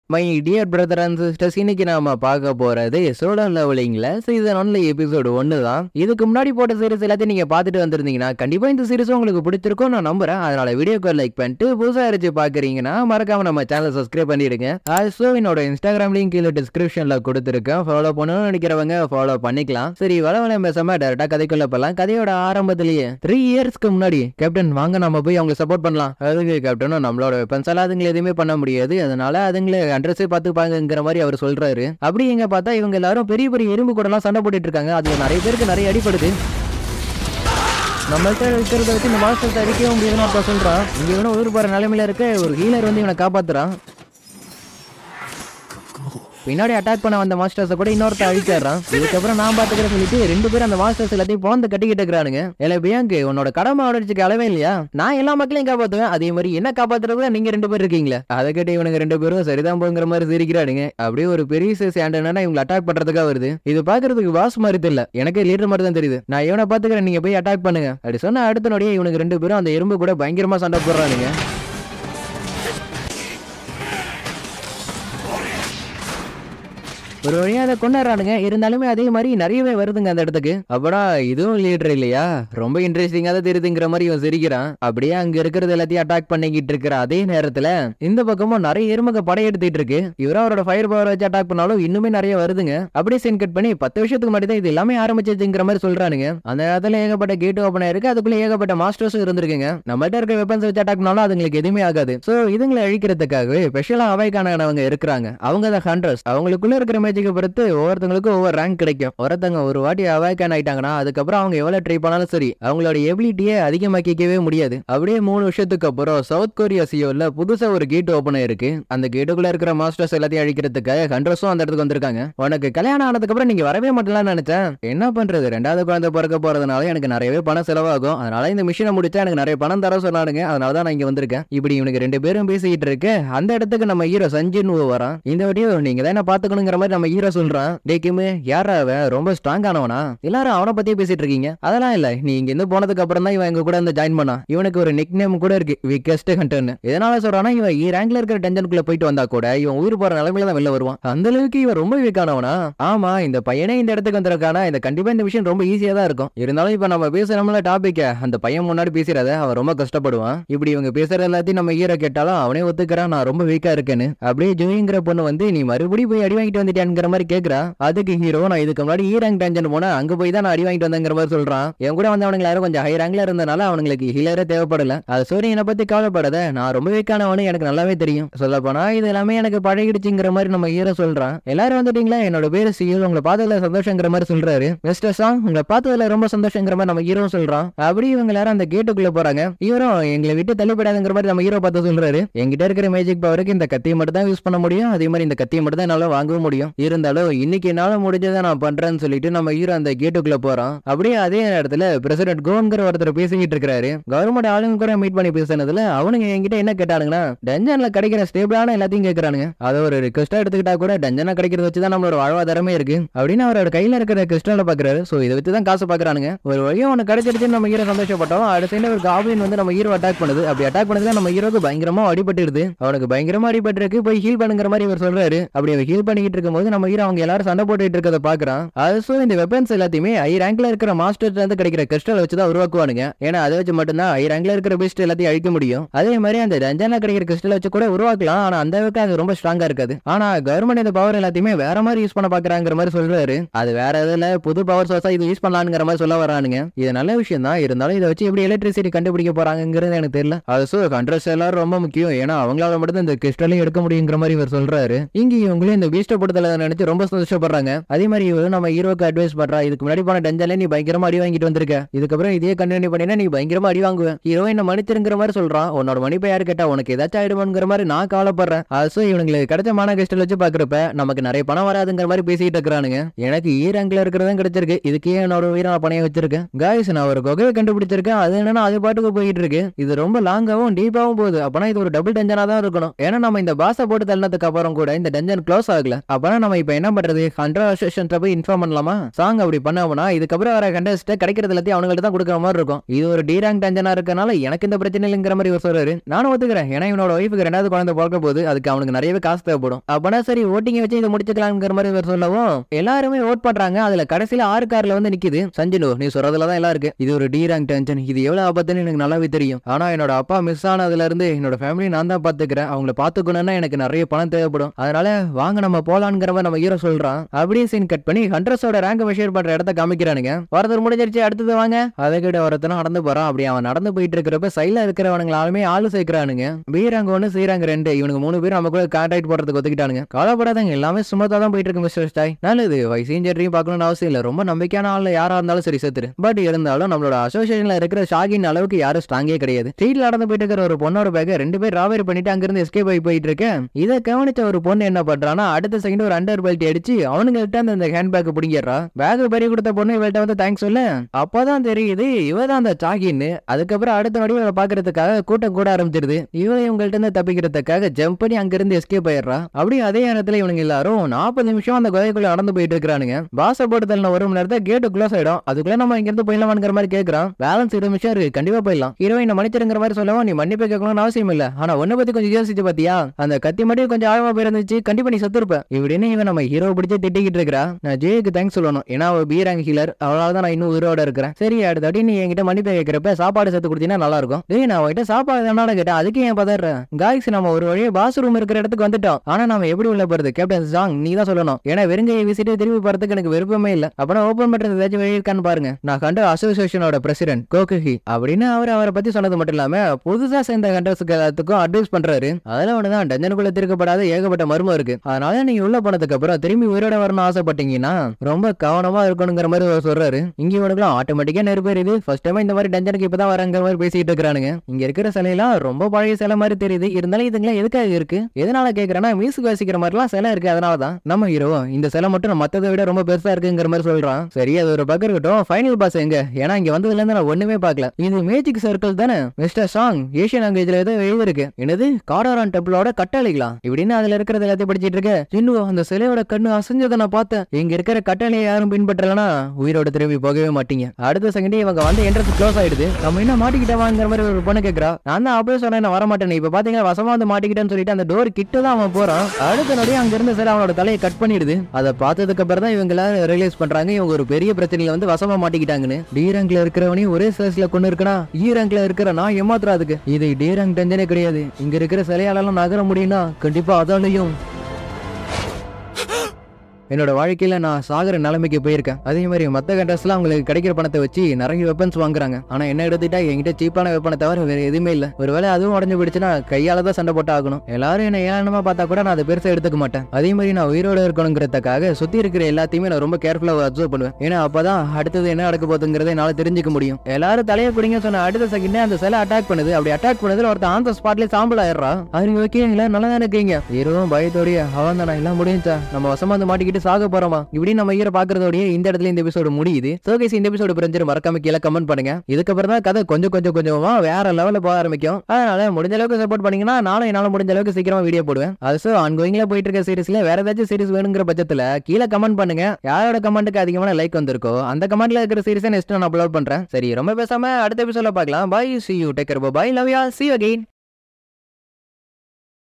my dear brother and sisters இன்னைக்கு நாம பார்க்க போறது சோலோ லெவலிங்ல சீசன் ஒன்ல எபிசோடு ஒன்னு தான் இதுக்கு முன்னாடி போட்ட சீரிஸ் எல்லாத்தையும் நீங்க பார்த்துட்டு வந்திருந்தீங்கன்னா கண்டிப்பா இந்த சீரிஸ் உங்களுக்கு பிடிச்சிருக்கும் நான் நம்புறேன் அதனால வீடியோக்கு லைக் பண்ணிட்டு புதுசா இருந்துச்சு பாக்குறீங்கன்னா மறக்காம நம்ம சேனல் சப்ஸ்கிரைப் பண்ணிடுங்க ஆல்சோ என்னோட இன்ஸ்டாகிராம் லிங்க் கீழே டிஸ்கிரிப்ஷன்ல கொடுத்துருக்கேன் ஃபாலோ பண்ணணும்னு நினைக்கிறவங்க ஃபாலோ பண்ணிக்கலாம் சரி வள வள பேசாம டேரக்டா கதைக்குள்ள போலாம் கதையோட ஆரம்பத்திலேயே த்ரீ இயர்ஸ்க்கு முன்னாடி கேப்டன் வாங்க நம்ம போய் அவங்க சப்போர்ட் பண்ணலாம் அதுக்கு கேப்டனும் நம்மளோட வெப்பன்ஸ் எல்லாம் அதுங்களை எதுவுமே பண்ண முடியாது அதனால அதுங்களை அட்ரஸே பார்த்துப்பாங்கிற மாதிரி அவர் சொல்றாரு அப்படி எங்க பார்த்தா இவங்க எல்லாரும் பெரிய பெரிய எறும்பு கூட எல்லாம் சண்டை போட்டுட்டு இருக்காங்க அதுல நிறைய பேருக்கு நிறைய அடிப்படுது நம்மள்ட்ட இருக்கிறத வச்சு இந்த மாஸ்டர்ஸ் அடிக்கவும் முடியாதுன்னு ஒருத்தன் சொல்றான் இங்க இவனும் உயிர் போற நிலைமையில இருக்க ஒரு ஹீலர் வந்து இவனை காப்பாத்துறான் பின்னாடி அட்டாக் பண்ண வந்த மாஸ்டர்ஸை கூட இன்னொருத்த அழிச்சிடுறான் இதுக்கப்புறம் நான் பாத்துக்கிறேன் சொல்லிட்டு ரெண்டு பேரும் அந்த மாஸ்டர்ஸ் எல்லாத்தையும் பிறந்து கட்டிக்கிட்டு இருக்கிறானுங்க இல்ல பியாங்கு உன்னோட கடமை உடச்சிக்கு அளவே இல்லையா நான் எல்லா மக்களையும் காப்பாத்துவேன் அதே மாதிரி என்ன காப்பாத்துறது நீங்க ரெண்டு பேர் இருக்கீங்களா அதை கேட்டு இவனுங்க ரெண்டு பேரும் சரிதான் போங்கிற மாதிரி சிரிக்கிறானுங்க அப்படியே ஒரு பெரிய சைஸ் ஆண்டனா இவங்களை அட்டாக் பண்றதுக்காக வருது இது பாக்குறதுக்கு வாஸ் மாதிரி தெரியல எனக்கு லீடர் மாதிரி தான் தெரியுது நான் இவனை பாத்துக்கிறேன் நீங்க போய் அட்டாக் பண்ணுங்க அப்படி சொன்ன அடுத்த நொடியே இவனுக்கு ரெண்டு பேரும் அந்த எறும்பு கூட பயங்கரமா சண்டை போடுறானுங்க ஒரு வழியா அதை கொண்டாடுறானுங்க இருந்தாலுமே அதே மாதிரி நிறையவே வருதுங்க அந்த இடத்துக்கு அப்படா இதுவும் லீடர் இல்லையா ரொம்ப இன்ட்ரெஸ்டிங்கா தான் தெரியுதுங்கிற மாதிரி இவன் சிரிக்கிறான் அப்படியே அங்க இருக்கிறது எல்லாத்தையும் அட்டாக் பண்ணிக்கிட்டு இருக்கிற அதே நேரத்துல இந்த பக்கமும் நிறைய எருமக படையெடுத்துட்டு இருக்கு இவரும் அவரோட ஃபயர் பவர் வச்சு அட்டாக் பண்ணாலும் இன்னுமே நிறைய வருதுங்க அப்படியே சீன் கட் பண்ணி பத்து வருஷத்துக்கு முன்னாடி தான் இது எல்லாமே ஆரம்பிச்சதுங்கிற மாதிரி சொல்றானுங்க அந்த நேரத்துல ஏகப்பட்ட கேட் ஓப்பன் ஆயிருக்கு அதுக்குள்ள ஏகப்பட்ட மாஸ்டர்ஸும் இருந்திருக்குங்க நம்மகிட்ட இருக்க வெப்பன்ஸ் வச்சு அட்டாக் பண்ணாலும் அதுங்களுக்கு எதுவுமே ஆகாது சோ இதுங்களை அழிக்கிறதுக்காகவே ஸ்பெஷலா அவைக்கானவங்க இருக்கிறாங்க அவங்க தான் ஹண்ட்ரஸ் அவங்களுக்குள்ள இருக்கிற மேஜிக்கை பொறுத்து ஒவ்வொருத்தங்களுக்கும் ஒவ்வொரு ரேங்க் கிடைக்கும் ஒருத்தங்க ஒரு வாட்டி அவைக்கான் ஆயிட்டாங்கன்னா அதுக்கப்புறம் அவங்க எவ்வளவு ட்ரை பண்ணாலும் சரி அவங்களோட எபிலிட்டியை அதிகமாக்கிக்கவே முடியாது அப்படியே மூணு வருஷத்துக்கு அப்புறம் சவுத் கொரியா சியோல புதுசா ஒரு கேட் ஓபன் ஆயிருக்கு அந்த கேட்டுக்குள்ள இருக்கிற மாஸ்டர்ஸ் எல்லாத்தையும் அழிக்கிறதுக்காக ஹண்ட்ரஸும் அந்த இடத்துக்கு வந்திருக்காங்க உனக்கு கல்யாணம் ஆனதுக்கு அப்புறம் நீங்க வரவே மாட்டலாம்னு நினைச்சேன் என்ன பண்றது ரெண்டாவது குழந்தை பிறக்க போறதுனால எனக்கு நிறையவே பணம் செலவாகும் அதனால இந்த மிஷினை முடிச்சா எனக்கு நிறைய பணம் தர சொன்னானுங்க அதனால தான் நான் இங்க வந்திருக்கேன் இப்படி இவனுக்கு ரெண்டு பேரும் பேசிக்கிட்டு இருக்கு அந்த இடத்துக்கு நம்ம ஹீரோ சஞ்சின் வரான் இந்த வாட்டியும் நீங்க தான் என்ன பாத்துக்கணுங்கிற மாதிரி நம்ம ஹீரோ சொல்றான் டே கிமு யாரா அவன் ரொம்ப ஸ்ட்ராங் ஆனவனா எல்லாரும் அவனை பத்தியே பேசிட்டு இருக்கீங்க அதெல்லாம் இல்ல நீ இங்க இருந்து போனதுக்கு அப்புறம் தான் இவன் எங்க கூட வந்து ஜாயின் பண்ணான் இவனுக்கு ஒரு நிக் நேம் கூட இருக்கு விக்கெஸ்ட் ஹண்டர்னு இதனால சொல்றானா இவன் இ ரேங்க்ல இருக்கிற டென்ஷனுக்குள்ள போயிட்டு வந்தா கூட இவன் உயிர் போற நிலைமையில தான் வெளில வருவான் அந்த அளவுக்கு இவன் ரொம்ப வீக்கானவனா ஆமா இந்த பையனே இந்த இடத்துக்கு வந்திருக்கானா இந்த கண்டிப்பா இந்த விஷயம் ரொம்ப ஈஸியா தான் இருக்கும் இருந்தாலும் இப்ப நம்ம பேசுறோம்ல டாபிக்க அந்த பையன் முன்னாடி பேசுறத அவன் ரொம்ப கஷ்டப்படுவான் இப்படி இவங்க பேசுற எல்லாத்தையும் நம்ம ஹீரோ கேட்டாலும் அவனே ஒத்துக்கிறான் நான் ரொம்ப வீக்கா இருக்கேன்னு அப்படியே ஜோயிங்கிற பொண்ணு வந்து நீ மறுபடியும் போய் அடி வாங்கிட்டு வந்துட்டியாங்கிற மாதிரி கேக்குறா அதுக்கு ஹீரோ நான் இதுக்கு முன்னாடி ஈ ரேங்க் டென்ஷன் போனா அங்க போய் தான் நான் அடி வாங்கிட்டு வந்தேங்கிற மாதிரி சொல்றான் என் கூட வந்தவனுங்க யாரும் கொஞ்சம் ஹை ரேங்க்ல இருந்தனால அவனுங்களுக்கு ஹீலரே தேவைப்படல அது சோரி என்னை பத்தி கவலைப்படாத நான் ரொம்ப வீக்கானவனு எனக்கு நல்லாவே தெரியும் சொல்ல போனா இது எல்லாமே எனக்கு பழகிடுச்சுங்கிற மாதிரி நம்ம ஹீரோ சொல்றான் எல்லாரும் வந்துட்டீங்களா என்னோட பேரு சிஎல் உங்களை பார்த்ததுல சந்தோஷங்கிற மாதிரி சொல்றாரு மிஸ்டர் சாங் உங்களை பார்த்ததுல ரொம்ப சந்தோஷங்கிற மாதிரி நம்ம ஹீரோ சொல்றான் அப்படி இவங்க எல்லாரும் அந்த கேட்டுக்குள்ள போறாங்க இவரும் எங்களை விட்டு தள்ளிப்படாதுங்கிற மாதிரி நம்ம ஹீரோ பார்த்து சொல்றாரு என்கிட்ட இருக்கிற மேஜிக் பவருக்கு இந்த கத்தியை மட்டும் தான் யூஸ் பண்ண முடியும் அதே மாதிரி இந்த கத்தியை மட்டும் தான் என்னால வாங்கவும் முடியும் இருந்தாலும் இன்னைக்கு என்னால முடிஞ்சதை நான் பண்றேன்னு சொல்லிட்டு நம்ம ஹீரோ அந்த கேட்டுக்குள்ள போறோம் அப்படியே அதே நேரத்துல பிரசிடென்ட் கோன்கிற ஒருத்தர் பேசிக்கிட்டு இருக்காரு கவர்மெண்ட் ஆளுங்க கூட மீட் பண்ணி பேசினதுல அவனுங்க என்கிட்ட என்ன கேட்டானுங்கன்னா டஞ்சன்ல கிடைக்கிற ஸ்டேபிளான எல்லாத்தையும் கேட்கறானுங்க அதை ஒரு ரிக்வஸ்டா எடுத்துக்கிட்டா கூட டஞ்சனா கிடைக்கிறத வச்சு தான் நம்மளோட வாழ்வாதாரமே இருக்கு அப்படின்னு அவரோட கையில இருக்கிற கிறிஸ்டலை பாக்குறாரு சோ இதை வச்சு தான் காசு பாக்குறானுங்க ஒரு வழியா அவனுக்கு கிடைச்சிருச்சுன்னு நம்ம ஹீரோ சந்தோஷப்பட்டோம் அடுத்த சைடுல ஒரு காபின் வந்து நம்ம ஹீரோ அட்டாக் பண்ணுது அப்படி அட்டாக் பண்ணதுல நம்ம ஹீரோக்கு பயங்கரமா அடிபட்டுருது அவனுக்கு பயங்கரமா அடிபட்டு போய் ஹீல் பண்ணுங்கிற மாதிரி இவர் சொல்றாரு அப்படி அவர் ஹீல் பண்ணிக்கிட்டு இருக்கும்போது நம்ம ஹீரோ அவங்க எல்லாரும் சண்டை போட்டுட்டு இருக்கதை பாக்குறான் அது இந்த வெப்பன்ஸ் எல்லாத்தையுமே ஐ ரேங்க்ல இருக்கிற மாஸ்டர்ஸ் இருந்து கிடைக்கிற கிறிஸ்டல் வச்சு தான் உருவாக்குவானுங்க ஏன்னா அதை வச்சு மட்டும்தான் ஐ ரேங்க்ல இருக்கிற பெஸ்ட் எல்லாத்தையும் அழிக்க முடியும் அதே மாதிரி அந்த டஞ்சன்ல கிடைக்கிற கிறிஸ்டல் வச்சு கூட உருவாக்கலாம் ஆனா அந்த அளவுக்கு அது ரொம்ப ஸ்ட்ராங்கா இருக்காது ஆனா கவர்மெண்ட் இந்த பவர் எல்லாத்தையுமே வேற மாதிரி யூஸ் பண்ண பாக்குறாங்கிற மாதிரி சொல்றாரு அது வேற இதுல புது பவர் சோர்ஸா இது யூஸ் பண்ணலாங்கிற மாதிரி சொல்ல வரானுங்க இது நல்ல விஷயம் தான் இருந்தாலும் இதை வச்சு எப்படி எலக்ட்ரிசிட்டி கண்டுபிடிக்க போறாங்கிறது எனக்கு தெரியல அது சோ கண்ட்ரஸ் எல்லாரும் ரொம்ப முக்கியம் ஏன்னா அவங்களால மட்டும் இந்த கிறிஸ்டலையும் எடுக்க முடியுங்கிற மாதிரி இவர் சொல்றாரு இங்க இவங்களும் இந்த பீஸ்ட படத்துல நினைச்சு ரொம்ப சந்தோஷப்படுறாங்க அதே மாதிரி இவரு நம்ம ஹீரோக்கு அட்வைஸ் பண்றா இதுக்கு முன்னாடி போன டஞ்சன்ல நீ பயங்கரமா அடி வாங்கிட்டு வந்திருக்க இதுக்கப்புறம் இதே கண்டினியூ பண்ணினா நீ பயங்கரமா அடி வாங்குவேன் ஹீரோ என்ன மன்னிச்சிருங்கிற மாதிரி சொல்றான் உன்னோட மன்னிப்பை யாரு கேட்டா உனக்கு ஏதாச்சும் ஆயிடுமாங்கிற மாதிரி நான் கவலைப்படுறேன் அது இவங்களுக்கு கிடைச்ச மான கஷ்டம் வச்சு பாக்குறப்ப நமக்கு நிறைய பணம் வராதுங்கிற மாதிரி பேசிட்டு இருக்கிறானுங்க எனக்கு ஈ ரேங்க்ல இருக்கிறதும் கிடைச்சிருக்கு இதுக்கே என்னோட உயிரை நான் பணைய வச்சிருக்கேன் காய்ஸ் நான் ஒரு குகையை கண்டுபிடிச்சிருக்கேன் அது என்னன்னா அது பாட்டுக்கு போயிட்டு இருக்கு இது ரொம்ப லாங்காவும் டீப்பாவும் போகுது அப்பனா இது ஒரு டபுள் டென்ஷனா தான் இருக்கணும் ஏன்னா நம்ம இந்த பாச போட்டு தள்ளினதுக்கு அப்புறம் கூட இந்த டென்ஷன் க்ளோஸ் ஆகல அப்பனா நம்ம இப்ப என்ன பண்றது ஹண்ட்ரட் அசோசியேஷன் போய் இன்ஃபார்ம் பண்ணலாமா சாங் அப்படி பண்ணாமனா இதுக்கப்புறம் வர கண்டஸ்ட் கிடைக்கிறது எல்லாத்தையும் அவங்கள்ட்ட தான் கொடுக்குற மாதிரி இருக்கும் இது ஒரு டி ரேங்க் டென்ஷனா இருக்கனால எனக்கு இந்த பிரச்சனை இல்லைங்கிற மாதிரி இவர் சொல்றாரு நானும் ஒத்துக்கிறேன் ஏன்னா இவனோட ஒய்ஃபுக்கு ரெண்டாவது குழந்தை பிறக்க போகுது அதுக்கு அவனுக்கு நிறையவே காசு தேவைப்படும் அப்பனா சரி ஓட்டிங்க வச்சு இதை முடிச்சுக்கலாங்கிற மாதிரி இவர் சொல்லவும் எல்லாருமே ஓட் பண்றாங்க அதுல கடைசியில ஆறு கார்ல வந்து நிக்குது சஞ்சனு நீ சொல்றதுல தான் எல்லாம் இருக்கு இது ஒரு டி ரேங்க் டென்ஷன் இது எவ்வளவு ஆபத்துன்னு எனக்கு நல்லாவே தெரியும் ஆனா என்னோட அப்பா மிஸ் ஆனதுல இருந்து என்னோட ஃபேமிலி நான் தான் பாத்துக்கிறேன் அவங்கள பாத்துக்கணும்னா எனக்கு நிறைய பணம் தேவைப்படும் அதனால வாங்க நம்ம போலான்ங்கிற மாதிரி நம்ம ஹீரோ சொல்றான் அப்படியே சீன் கட் பண்ணி ஹண்ட்ரஸோட ரேங்க் மெஷர் பண்ற இடத்த காமிக்கிறானுங்க ஒருத்தர் முடிஞ்சிருச்சு அடுத்தது வாங்க அதை கிட்ட ஒருத்தன நடந்து போறான் அப்படி அவன் நடந்து போயிட்டு இருக்கிறப்ப சைல இருக்கிறவனுங்களாலுமே ஆளு சேர்க்கிறானுங்க பி ரேங்க் ஒன்னு சி ரேங்க் ரெண்டு இவனுக்கு மூணு பேர் நம்ம கூட கான்டாக்ட் போடுறதுக்கு ஒத்துக்கிட்டானுங்க கவலைப்படாதங்க எல்லாமே சுமத்தா தான் போயிட்டு இருக்கு மிஸ்டர் ஸ்டாய் நல்லது வயசையும் சரியும் பார்க்கணும்னு அவசியம் இல்லை ரொம்ப நம்பிக்கையான ஆள் யாரா இருந்தாலும் சரி செத்துரு பட் இருந்தாலும் நம்மளோட அசோசியேஷன்ல இருக்கிற ஷாகின் அளவுக்கு யாரும் ஸ்ட்ராங்கே கிடையாது ஸ்ட்ரீட்ல நடந்து போயிட்டு இருக்கிற ஒரு பொண்ணோட பேக ரெண்டு பேர் ராவேர் பண்ணிட்டு அங்கிருந்து எஸ்கேப் ஆகி போயிட்டு இருக்கேன் இதை கவனிச்ச ஒரு பொண்ணு என்ன பண்றான்னா அடுத்த செகண்ட் ஒரு அண்டர் பெல்ட் அடிச்சு அவனுங்க கிட்ட அந்த ஹேண்ட் பேக் பிடிங்கிடுறா பேக் பெரிய கொடுத்த பொண்ணு இவள்கிட்ட வந்து தேங்க்ஸ் சொல்ல அப்பதான் தெரியுது இவ தான் அந்த சாகின்னு அதுக்கப்புறம் அடுத்த நொடி இவளை பாக்குறதுக்காக கூட்டம் கூட ஆரம்பிச்சிருது இவ இவங்கள்ட்ட இருந்து தப்பிக்கிறதுக்காக ஜம்ப் பண்ணி அங்கிருந்து எஸ்கேப் ஆயிடுறா அப்படியே அதே நேரத்துல இவனுங்க எல்லாரும் நாற்பது நிமிஷம் அந்த குகைக்குள்ள நடந்து போயிட்டு இருக்கானுங்க பாச போட்டு தள்ளின ஒரு மணி நேரத்தை கேட்டு க்ளோஸ் ஆயிடும் அதுக்குள்ள நம்ம இங்க இருந்து போயிடலாமாங்கிற மாதிரி கேக்குறான் பேலன்ஸ் இருபது நிமிஷம் இருக்கு கண்டிப்பா போயிடலாம் ஹீரோயின் மன்னிச்சிருங்கிற மாதிரி சொல்லவும் நீ மன்னிப்பு கேட்கணும்னு அவசியம் இல்ல ஆனா உன்னை பத்தி கொஞ்சம் யோசிச்சு பாத்தியா அந்த கத்தி மட்டும் கொஞ்சம் ஆழமா போயிருந்துச்சு கண்டிப்பா நீ செத்துருப்ப இப்படின்னு இவன் நம்ம ஹீரோ பிடிச்சே திட்டிக்கிட்டு இருக்கிறா நான் ஜேக்கு தேங்க்ஸ் சொல்லணும் ஏன்னா அவ பி ரேங்க் ஹீலர் அவளால தான் நான் இன்னும் உயிரோட இருக்கிறேன் சரி அடுத்த வாட்டி நீ என்கிட்ட மன்னிப்பு கேட்கிறப்ப சாப்பாடு சேர்த்து கொடுத்தீங்கன்னா நல்லா இருக்கும் டேய் நான் அவகிட்ட சாப்பாடு தானே கேட்டேன் அதுக்கு ஏன் பதறேன் காய்ஸ் நம்ம ஒரு வழியே பாஸ் ரூம் இருக்கிற இடத்துக்கு வந்துட்டோம் ஆனா நாம எப்படி உள்ள போறது கேப்டன் ஜாங் நீ தான் சொல்லணும் ஏன்னா வெறுங்கையை வீசிட்டு திரும்பி போறதுக்கு எனக்கு விருப்பமே இல்ல அப்பனா ஓபன் பண்றது ஏதாச்சும் வழி இருக்கான்னு பாருங்க நான் கண்ட அசோசியேஷனோட பிரசிடென்ட் கோகுஹி அப்படின்னு அவர் அவரை பத்தி சொன்னது மட்டும் இல்லாம புதுசா சேர்ந்த கண்டர்ஸுக்கு எல்லாத்துக்கும் அட்வைஸ் பண்றாரு அதுல ஒண்ணுதான் டஞ்சனுக்குள்ள திருக்கப்படாத ஏகப்பட்ட மர்மம் இருக்கு அதனால நீங்க உள்ள போனதுக்கு அப்புறம் திரும்பி உயிரோட வரணும்னு ஆசைப்பட்டீங்கன்னா ரொம்ப கவனமா இருக்கணுங்கிற மாதிரி அவர் சொல்றாரு இங்க இவனுக்குலாம் ஆட்டோமேட்டிக்கா நெருப்பேறிது ஃபர்ஸ்ட் டைம் இந்த மாதிரி டஞ்சனுக்கு இப்பதான் வரங்கிற மாதிரி பேசிட்டு இருக்கானுங்க இங்க இருக்கிற சிலையெல்லாம் ரொம்ப பழைய சிலை மாதிரி தெரியுது இருந்தாலும் இதுங்களாம் எதுக்காக இருக்கு எதனால கேக்குறேன்னா மியூசிக் வாசிக்கிற மாதிரிலாம் சிலை இருக்கு அதனாலதான் நம்ம ஹீரோ இந்த சிலை மட்டும் மத்ததை விட ரொம்ப பெருசா இருக்குங்கிற மாதிரி சொல்றான் சரி அது ஒரு பக்கம் இருக்கட்டும் ஃபைனல் பாஸ் எங்க ஏன்னா இங்க வந்ததுல இருந்து நான் ஒண்ணுமே பார்க்கல இது மேஜிக் சர்க்கிள் தானே மிஸ்டர் சாங் ஏஷியன் லாங்குவேஜ்ல ஏதோ எழுதிருக்கு என்னது காடாரான் டெம்பிளோட கட்டளைகளா இப்படின்னு அதுல இருக்கிறது எல்லாத்தையும் படிச்சிட்டு இருக்க சின்னு அந்த சிலையோட கண்ணு அசைஞ்சதை நான் பார்த்தேன் இங்க இருக்கிற கட்டளையை யாரும் பின்பற்றலனா உயிரோட திரும்பி போகவே மாட்டீங்க அடுத்த செகண்டே இவங்க வந்து என்ட்ரன்ஸ் க்ளோஸ் ஆயிடுது நம்ம என்ன மாட்டிக்கிட்டவாங்கிற மாதிரி ஒரு பொண்ணு கேக்குறா நான் தான் அப்பவே சொன்னேன் நான் வர மாட்டேன் இப்ப பாத்தீங்கன்னா வசமா வந்து மாட்டிக்கிட்டேன்னு சொல்லிட்டு அந்த டோர் கிட்ட தான் அவன் போறான் அடுத்த நொடி அங்க இருந்து சரி அவனோட தலையை கட் பண்ணிடுது அதை பார்த்ததுக்கு அப்புறம் தான் இவங்க எல்லாரும் ரியலைஸ் பண்றாங்க இவங்க ஒரு பெரிய பிரச்சனையில வந்து வசமா மாட்டிக்கிட்டாங்கன்னு டி ரேங்க்ல இருக்கிறவனையும் ஒரே சைஸ்ல கொண்டு இருக்கனா ஈ ரேங்க்ல இருக்கிற நான் ஏமாத்துறாதுக்கு இது டி ரேங்க் டென்ஷனே கிடையாது இங்க இருக்கிற சிலையாலெல்லாம் நகர முடியும்னா கண்டிப்பா அதாலையும் என்னோட வாழ்க்கையில நான் சாகுற நிலைமைக்கு போயிருக்கேன் அதே மாதிரி மத்த கண்டஸ்ட்லாம் அவங்களுக்கு கிடைக்கிற பணத்தை வச்சு நிறைய வெப்பன்ஸ் வாங்குறாங்க ஆனா என்ன எடுத்துட்டா என்கிட்ட சீப்பான வெப்பனை தவிர வேற எதுவுமே இல்ல ஒருவேளை அதுவும் உடஞ்சு போயிடுச்சுன்னா கையால தான் சண்டை போட்டு ஆகணும் எல்லாரும் என்ன ஏளனமா பார்த்தா கூட நான் அதை பெருசா எடுத்துக்க மாட்டேன் அதே மாதிரி நான் உயிரோட இருக்கணுங்கிறதுக்காக சுத்தி இருக்கிற எல்லாத்தையுமே நான் ரொம்ப கேர்ஃபுல்லா அப்சர்வ் பண்ணுவேன் ஏன்னா அப்பதான் அடுத்தது என்ன நடக்க போகுதுங்கிறதை என்னால தெரிஞ்சுக்க முடியும் எல்லாரும் தலையை பிடிங்க சொன்ன அடுத்த செகண்டே அந்த சிலை அட்டாக் பண்ணுது அப்படி அட்டாக் பண்ணதுல ஒருத்தன் ஆன் ஸ்பாட்லயே சாம்பல் ஆயிடுறா அவங்க ஓகேங்களா நல்லா தான் இருக்கீங்க ஹீரோவும் பயத்தோடய அவன் தானே எல்லாம் முடிஞ்சா நம்ம வசமா வந்து மாட்டிக்கிட்டு சாக போறோமா இப்படி நம்ம ஹீரோ பாக்குறதோடய இந்த இடத்துல இந்த எபிசோடு முடியுது சோ guys, இந்த எபிசோடு புரிஞ்சு மறக்காம கீழே கமெண்ட் பண்ணுங்க இதுக்கப்புறம் தான் கதை கொஞ்சம் கொஞ்சம் கொஞ்சமா வேற லெவல்ல போக ஆரம்பிக்கும் அதனால முடிஞ்ச அளவுக்கு சப்போர்ட் பண்ணீங்கன்னா நானும் என்னால முடிஞ்ச அளவுக்கு சீக்கிரமா வீடியோ போடுவேன் அது சோ ஆன்கோயிங்ல போயிட்டு இருக்க சீரிஸ்ல வேற ஏதாச்சும் சீரிஸ் வேணுங்கிற பட்சத்துல கீழே கமெண்ட் பண்ணுங்க யாரோட கமெண்ட்டுக்கு அதிகமான லைக் வந்திருக்கோ அந்த கமெண்ட்ல இருக்கிற சீரிஸை நெக்ஸ்ட் நான் அப்லோட் பண்றேன் சரி ரொம்ப பேசாம அடுத்த எபிசோட பார்க்கலாம் bye see you take care bye love ya see again